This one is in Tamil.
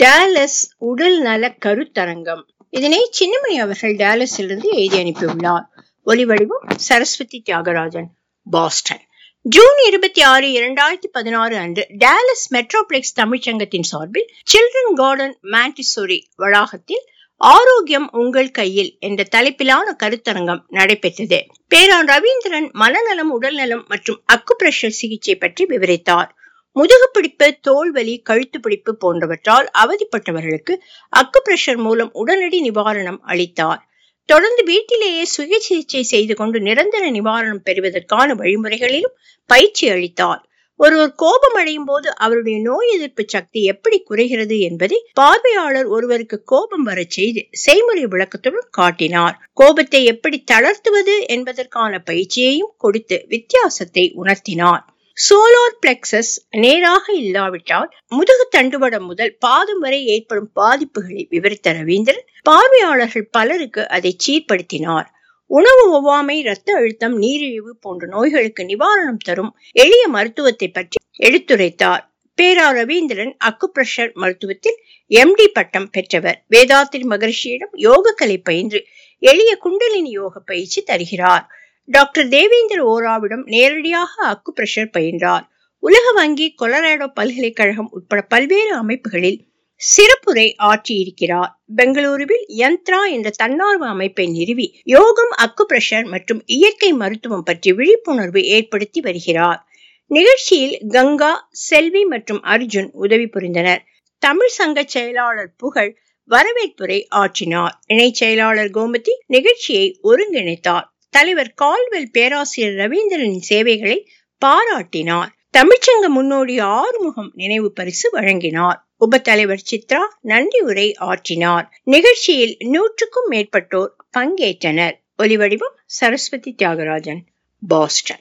டாலஸ் உடல் நல கருத்தரங்கம் இதனை சின்னமணி அவர்கள் டாலஸிலிருந்து எழுதி அனுப்பியுள்ளார் ஒலிவடிவம் சரஸ்வதி தியாகராஜன் பாஸ்டன் ஜூன் இருபத்தி ஆறு இரண்டாயிரத்தி பதினாறு அன்று டாலஸ் மெட்ரோபிளெக்ஸ் தமிழ்ச்சங்கத்தின் சார்பில் சில்ட்ரன் கார்டன் மாண்டிசோரி வளாகத்தில் ஆரோக்கியம் உங்கள் கையில் என்ற தலைப்பிலான கருத்தரங்கம் நடைபெற்றது பேரான் ரவீந்திரன் மனநலம் உடல்நலம் மற்றும் அக்குப்ரெஷர் சிகிச்சை பற்றி விவரித்தார் முதுகுப்பிடிப்பு தோல்வலி கழுத்து பிடிப்பு போன்றவற்றால் அவதிப்பட்டவர்களுக்கு அக்குப்ரெஷர் மூலம் உடனடி நிவாரணம் அளித்தார் தொடர்ந்து வீட்டிலேயே சுய சிகிச்சை செய்து கொண்டு நிரந்தர நிவாரணம் பெறுவதற்கான வழிமுறைகளிலும் பயிற்சி அளித்தார் ஒருவர் கோபம் அடையும் போது அவருடைய நோய் எதிர்ப்பு சக்தி எப்படி குறைகிறது என்பதை பார்வையாளர் ஒருவருக்கு கோபம் வரச் செய்து செய்முறை விளக்கத்துடன் காட்டினார் கோபத்தை எப்படி தளர்த்துவது என்பதற்கான பயிற்சியையும் கொடுத்து வித்தியாசத்தை உணர்த்தினார் சோலார் பிளெக்சஸ் நேராக இல்லாவிட்டால் முதுகு தண்டுவடம் முதல் பாதம் வரை ஏற்படும் பாதிப்புகளை விவரித்த ரவீந்திரன் பார்வையாளர்கள் பலருக்கு அதை சீர்படுத்தினார் உணவு ஒவ்வாமை இரத்த அழுத்தம் நீரிழிவு போன்ற நோய்களுக்கு நிவாரணம் தரும் எளிய மருத்துவத்தை பற்றி எடுத்துரைத்தார் பேரா ரவீந்திரன் அக்குப்ரெஷர் மருத்துவத்தில் எம்டி பட்டம் பெற்றவர் வேதாத்திரி மகர்ஷியிடம் யோகக்கலை பயின்று எளிய குண்டலினி யோக பயிற்சி தருகிறார் டாக்டர் தேவேந்திர ஓராவிடம் நேரடியாக அக்கு பிரஷர் பயின்றார் உலக வங்கி கொலராடோ பல்கலைக்கழகம் உட்பட பல்வேறு அமைப்புகளில் சிறப்புரை ஆற்றியிருக்கிறார் பெங்களூருவில் யந்த்ரா என்ற தன்னார்வ அமைப்பை நிறுவி யோகம் அக்கு பிரஷர் மற்றும் இயற்கை மருத்துவம் பற்றி விழிப்புணர்வு ஏற்படுத்தி வருகிறார் நிகழ்ச்சியில் கங்கா செல்வி மற்றும் அர்ஜுன் உதவி புரிந்தனர் தமிழ் சங்க செயலாளர் புகழ் வரவேற்புரை ஆற்றினார் இணை செயலாளர் கோமதி நிகழ்ச்சியை ஒருங்கிணைத்தார் தலைவர் கால்வெல் பேராசிரியர் ரவீந்திரனின் சேவைகளை பாராட்டினார் தமிழ்ச்சங்க முன்னோடி ஆறுமுகம் நினைவு பரிசு வழங்கினார் உப தலைவர் சித்ரா நன்றி உரை ஆற்றினார் நிகழ்ச்சியில் நூற்றுக்கும் மேற்பட்டோர் பங்கேற்றனர் ஒலிவடிவம் சரஸ்வதி தியாகராஜன் பாஸ்டன்